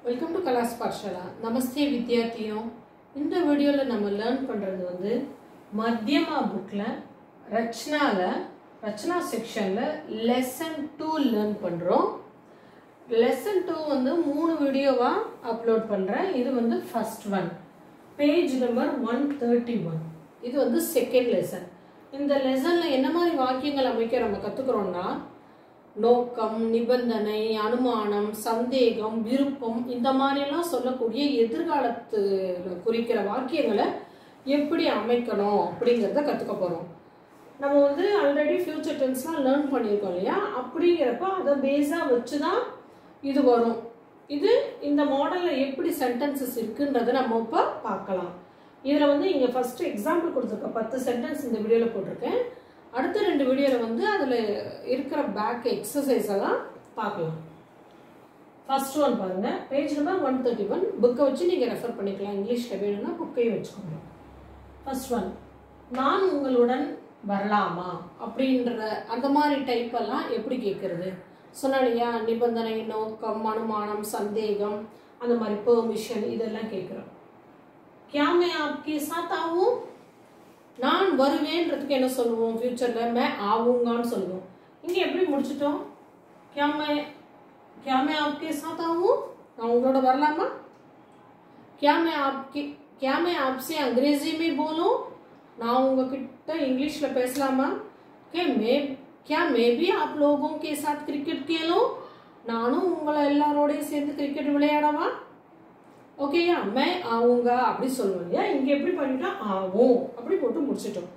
welcome to கலாஸ் பாட்ஷாலா நமஸ்தே வித்யார்த்தியும் இந்த வீடியோவில் நம்ம லேர்ன் பண்ணுறது வந்து மத்தியமா புக்கில் ரச்சனாவில் ரச்சனா செக்ஷனில் லெசன் டூ லேர்ன் பண்ணுறோம் லெசன் டூ வந்து மூணு வீடியோவாக அப்லோட் பண்ணுறேன் இது வந்து first one page number one thirty one இது வந்து செகண்ட் லெசன் இந்த லெசனில் என்ன மாதிரி வாக்கியங்கள் அமைக்க நம்ம கற்றுக்குறோம்னா நோக்கம் நிபந்தனை அனுமானம் சந்தேகம் விருப்பம் இந்த மாதிரியெல்லாம் சொல்லக்கூடிய எதிர்காலத்து குறிக்கிற வாக்கியங்களை எப்படி அமைக்கணும் அப்படிங்கிறத கற்றுக்க போகிறோம் நம்ம வந்து ஆல்ரெடி ஃபியூச்சர் டென்ஸ்லாம் லேர்ன் பண்ணியிருக்கோம் இல்லையா அப்படிங்கிறப்ப அதை பேஸாக வச்சு தான் இது வரும் இது இந்த மாடலில் எப்படி சென்டென்சஸ் இருக்குன்றதை நம்ம இப்போ பார்க்கலாம் இதில் வந்து இங்கே ஃபஸ்ட்டு எக்ஸாம்பிள் கொடுத்துருக்க பத்து சென்டென்ஸ் இந்த வீடியோவில் போட்டிருக்கேன் அடுத்த ரெண்டு வீடியோவில் வந்து அதில் இருக்கிற பேக் எக்ஸசைஸ் எல்லாம் பார்க்கலாம் ஃபர்ஸ்ட் ஒன் பாருங்கள் page number one thirty one புக்கை வச்சு நீங்கள் ரெஃபர் பண்ணிக்கலாம் இங்கிலீஷில் வேணும்னா புக்கையும் வச்சுக்கோங்க ஃபர்ஸ்ட் ஒன் நான் உங்களுடன் வரலாமா அப்படின்ற அந்த மாதிரி டைப் எல்லாம் எப்படி கேட்குறது சொன்னா இல்லையா நிபந்தனை நோக்கம் அனுமானம் சந்தேகம் அந்த மாதிரி பெர்மிஷன் இதெல்லாம் கேட்குறோம் क्या मैं आपके साथ आऊं நான் வருவேன்றதுக்கு என்ன சொல்லுவோம் ஃபியூச்சரில் மே ஆவுங்கான்னு சொல்லுவோம் இங்கே எப்படி முடிச்சிட்டோம் क्या मैं क्या मैं आपके साथ आऊं நான் உங்களோட வரலாமா क्या मैं आपके क्या मैं आपसे अंग्रेजी में बोलूं நான் உங்ககிட்ட இங்கிலீஷில் பேசலாமா கே மே क्या मैं भी आप लोगों के साथ क्रिकेट खेलूं நானும் உங்களை எல்லாரோடையும் சேர்ந்து கிரிக்கெட் விளையாடவா ஓகேயா மே ஆவுங்க அப்படி சொல்லுவோம் இல்லையா இங்க எப்படி பண்ணிட்டோம் ஆவும் அப்படி போட்டு முடிச்சிட்டோம்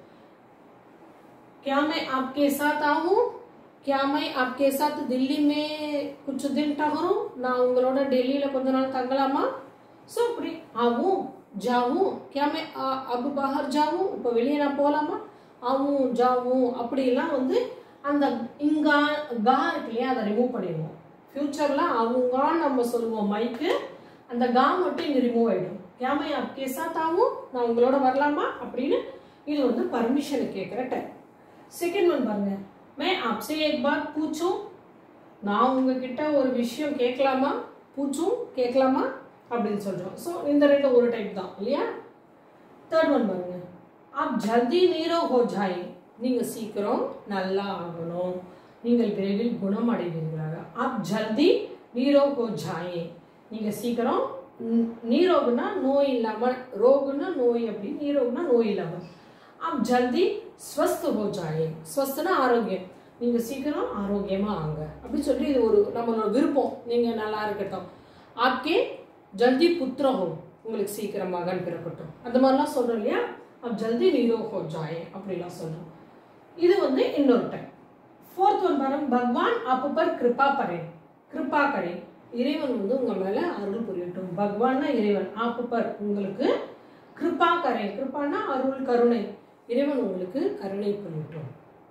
क्या मैं आपके साथ आऊं क्या मैं आपके साथ दिल्ली में कुछ दिन ठहरूं நான் உங்களோட டெல்லியில கொஞ்ச நாள் தங்கலாமா ஸோ அப்படி ஆவும் ஜாவும் क्या मैं आ- अब बाहर जाऊं இப்போ வெளியே நான் போகலாமா ஆவும் ஜாவும் அப்படிலாம் வந்து அந்த இங்கா கா இருக்கு இல்லையா அதை ரிமூவ் பண்ணிடுவோம் ஃபியூச்சரில் அவங்கான்னு நம்ம சொல்லுவோம் மைக்கு அந்த கா மட்டும் இங்கே ரிமூவ் ஆகிடும் கேமை आपके साथ ஆகும் நான் உங்களோட வரலாமா அப்படின்னு இது வந்து பர்மிஷன் கேட்குற டைம் செகண்ட் ஒன் பாருங்க मैं आपसे एक बात पूछूं நான் உங்ககிட்ட ஒரு விஷயம் கேட்கலாமா பூச்சும் கேட்கலாமா அப்படின்னு சொல்றோம் ஸோ இந்த ரெண்டு ஒரு டைப் தான் இல்லையா தேர்ட் ஒன் பாருங்க आप जल्दी नीरो हो जाए நீங்க சீக்கிரம் நல்லா ஆகணும் நீங்கள் விரைவில் குணம் அடைவீர்களாக आप जल्दी नीरो हो जाए நீங்க சீக்கிரம் ம், நீரோகுனா நோய் இல்லாம ரோகுனா நோய் அப்படி நீரோகுனா நோய் இல்லாம आप जल्दी स्वस्थ हो जाए ஸ்வஸ்தனா ஆரோக்கியம் நீங்க சீக்கிரம் ஆரோக்கியமா ஆங்க அப்படி சொல்லி இது ஒரு நம்மளோட விருப்பம் நீங்க நல்லா இருக்கட்டும் ஆப்கே ஜல்தி புத்திர ஹோ உங்களுக்கு சீக்கிரம் மகன் பிறக்கட்டும் அந்த மாதிரிலாம் சொல்றோம் இல்லையா அப் ஜல்தி நீரோ ஹோ ஜாயே அப்படிலாம் சொல்றோம் இது வந்து இன்னொரு டைம் ஃபோர்த் ஒன் பாருங்க பகவான் அப்பு பர் கிருபா பரே கிருபா கரே இறைவன் வந்து உங்க மேல அருள் புரியட்டும் பகவான்னா இறைவன் ஆப்பு பர் உங்களுக்கு கிருபா கரே கிருபானா அருள் கருணை இறைவன் உங்களுக்கு கருணை புரியட்டும்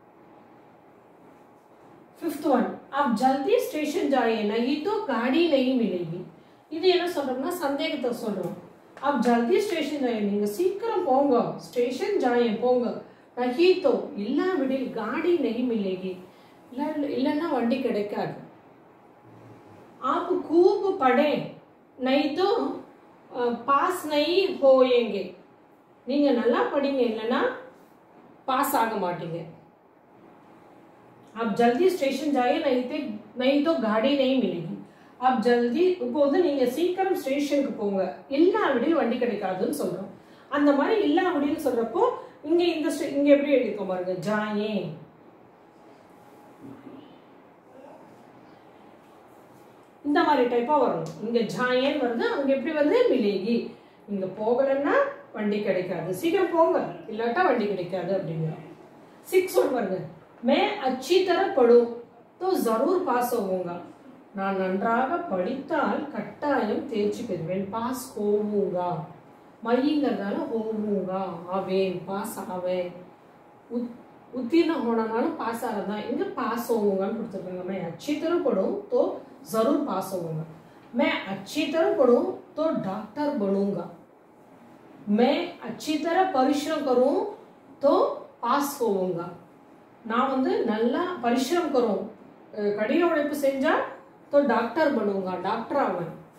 फिफ्थ वन आप जल्दी स्टेशन जाइए नहीं तो गाड़ी नहीं मिलेगी இது என்ன சொல்றோம்னா சந்தேகத்தை சொல்றோம் आप जल्दी ஸ்டேஷன் जाइए நீங்க சீக்கிரம் போங்க ஸ்டேஷன் जाइए போங்க नहीं तो இல்லாவிடில் गाड़ी नहीं मिलेगी இல்ல இல்லைன்னா வண்டி கிடைக்காது आप खूब पढ़े नहीं तो अ, पास नहीं होएंगे நீங்க நல்லா படிங்க இல்லைன்னா பாஸ் ஆக மாட்டீங்க आप जल्दी स्टेशन जाइए नहीं तो नहीं तो गाड़ी नहीं मिलेगी आप जल्दी இப்போ வந்து நீங்க சீக்கிரம் ஸ்டேஷனுக்கு போங்க இல்லாவிடில் வண்டி கிடைக்காதுன்னு சொல்றோம் அந்த மாதிரி இல்லாவிடில் சொல்றப்போ இங்க இந்த ஸ்டே- இங்க எப்படி எழுதிருக்கோம் பாருங்க ஜாயே இந்த மாதிரி டைப்பா வரணும் இங்க ஜாயேன்னு வருது அங்க எப்படி வருது மிலேகி இங்க போகலன்னா வண்டி கிடைக்காது சீக்கிரம் போங்க இல்லாட்டா வண்டி கிடைக்காது அப்படிங்கிறோம் சிக்ஸ் ஒன் வருங்க மே அச்சி தர படும் तो जरूर பாஸ் होऊंगा நான் நன்றாக படித்தால் கட்டாயம் தேர்ச்சி பெறுவேன் பாஸ் போவுங்கா மைங்கிறதால போவுங்கா ஆவேன் பாஸ் ஆவேன் உத் உத்தீர்ணம் होनाனாலும் பாஸ் ஆகிறதான் இங்க பாஸ் होऊंगाன்னு கொடுத்துருக்காங்க मैं अच्छी तरह पढ़ूं तो जरूर पास होऊंगा मैं अच्छी तरह पढ़ूं तो डॉक्टर बनूंगा मैं अच्छी तरह परिश्रम करूं तो पास होऊंगा நான் வந்து நல்லா பரிசிரம் கரும் அஹ் கடின உழைப்பு செஞ்சா तो डॉक्टर बनूंगा डॉक्टर ஆவேன்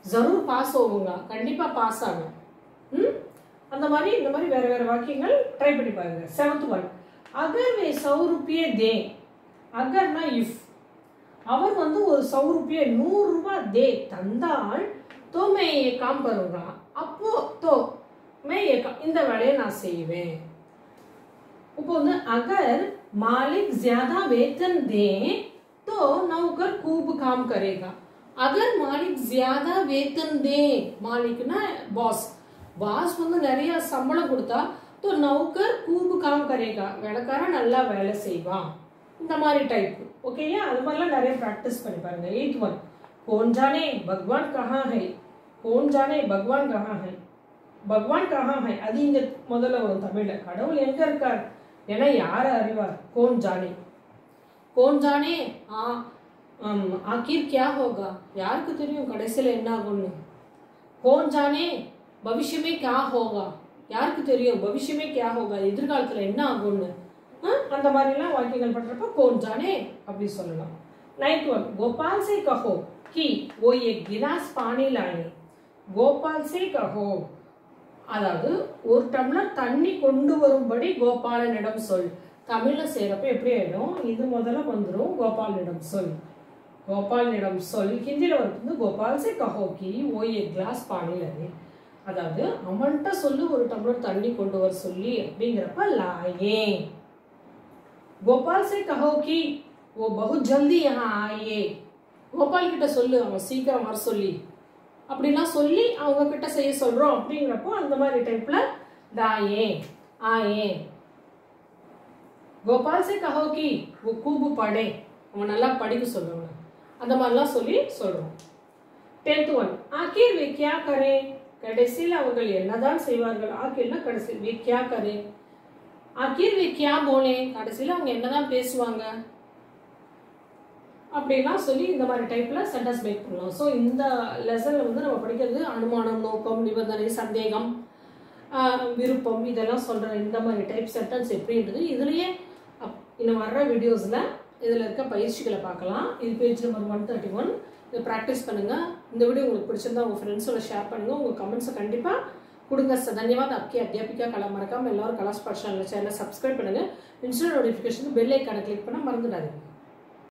ஜரூர் பாஸ் ஆகுங்களா கண்டிப்பாக பாஸ் ஆகும் ம் அந்த மாதிரி இந்த மாதிரி வேற வேற வாக்கியங்கள் ட்ரை பண்ணி பாருங்க செவன்த் ஒன் அகர் வே சௌ ருப்பியே தே அகர்னா இஃப் அவர் வந்து ஒரு சௌ ருப்பியே நூறு ரூபாய் தே தந்தால் தோ மே ஏ காம் கருங்கா அப்போ தோ மே ஏ கா- இந்த வேலையை நான் செய்வேன் இப்போ வந்து अगर मालिक ज्यादा वेतन दे तो नौकर खूब काम करेगा अगर मालिक ज्यादा वेतन दे मालिकனா பாஸ் பாஸ் வந்து நிறைய சம்பளம் கொடுத்தா तो नौकर खूब काम करेगा வேலைக்காரன் நல்லா வேலை செய்வான் இந்த மாதிரி டைப் ஓகேயா அது மாதிரிலாம் நிறைய ப்ராக்டிஸ் பண்ணி பாருங்க எயித் ஒன் कौन जाने भगवान कहाँ है कौन जाने भगवान कहाँ है பகவான் கஹா ஹை அது இங்க முதல்ல வரும் தமிழ்ல கடவுள் எங்க இருக்கார் என யார் அறிவார் கோன் ஜானே கோன் ஜானே ஆ ஆம், ஆக்கீர் கியா ஹோகா யாருக்கு தெரியும் கடைசியில் என்ன ஆகும்னு கோன் ஜானே பவிஷ்யமே கியா ஹோகா யாருக்கு தெரியும் பவிஷ்யமே கியா ஹோகா எதிர்காலத்தில் என்ன ஆகும்னு ஆ, அந்த மாதிரிலாம் வாக்கியங்கள் பண்றப்ப கோன் ஜானே அப்படி சொல்லலாம் நைன்த் ஒன் கோபால் சே கஹோ கி ஓ ஏ கிலாஸ் பானி லாயே கோபால் சே கஹோ அதாவது ஒரு டம்ளர் தண்ணி கொண்டு வரும்படி கோபாலனிடம் சொல் தமிழ்ல செய்யறப்ப எப்படி ஆயிடும் இது முதல்ல வந்துடும் கோபாலனிடம் சொல் கோபாலனிடம் சொல் ஹிந்தியில வந்து கோபால் சே கஹோ கி ஓ ஏ கிளாஸ் பானில அதாவது அவன்கிட்ட சொல்லு ஒரு டம்ளர் தண்ணி கொண்டு வர சொல்லி அப்படிங்கிறப்ப லாயே கோபால் சே கஹோ கி ஓ பகுத் ஜல்தி யஹா ஆயே கோபால் கிட்ட சொல்லு அவன் சீக்கிரம் வர சொல்லி அப்படிலாம் சொல்லி அவங்க கிட்ட செய்ய சொல்றோம் அப்படிங்கிறப்போ அந்த மாதிரி டைப்ல தாயே ஆயே கோபால் சே கஹோ கி ஓ கூபு படே அவன் நல்லா படிக்க சொல்லுவாங்க அந்த மாதிரிலாம் சொல்லி சொல்றோம் டென்த் ஒன் ஆக்கீர் வே கியா கரே கடைசியில் அவர்கள் என்னதான் செய்வார்கள் ஆக்கீர்னா கடைசி வே கியா கரே ஆக்கீர் வே கியா போலே கடைசியில் அவங்க என்னதான் பேசுவாங்க அப்படிலாம் சொல்லி இந்த மாதிரி டைப்ல சென்டென்ஸ் மேக் பண்ணலாம் ஸோ இந்த லெசன்ல வந்து நம்ம படிக்கிறது அனுமானம் நோக்கம் நிபந்தனை சந்தேகம் ஆஹ், விருப்பம் இதெல்லாம் சொல்ற இந்த மாதிரி டைப் சென்டென்ஸ் எப்படின்றது இதுலயே அப்- இன்னும் வர்ற வீடியோஸ்ல இதுல இருக்க பயிற்சிகளை பார்க்கலாம் இது page number one thirty one இதை ப்ராக்டிஸ் பண்ணுங்க இந்த வீடியோ உங்களுக்கு பிடிச்சிருந்தா உங்க ஃப்ரெண்ட்ஸோட ஷேர் பண்ணுங்க உங்க கமெண்ட்ஸை கண்டிப்பா கொடுங்க சார் தன்யவாத் அப்கி அத்தியாபிகா கலா மறக்காம எல்லாரும் கலாஸ் பாஷா சேனலை சப்ஸ்கிரைப் பண்ணுங்க இன்ஸ்டா நோட்டிஃபிகேஷன் பெல் ஐக்கானை கிளிக் பண்ண மறந்துடாதீங்க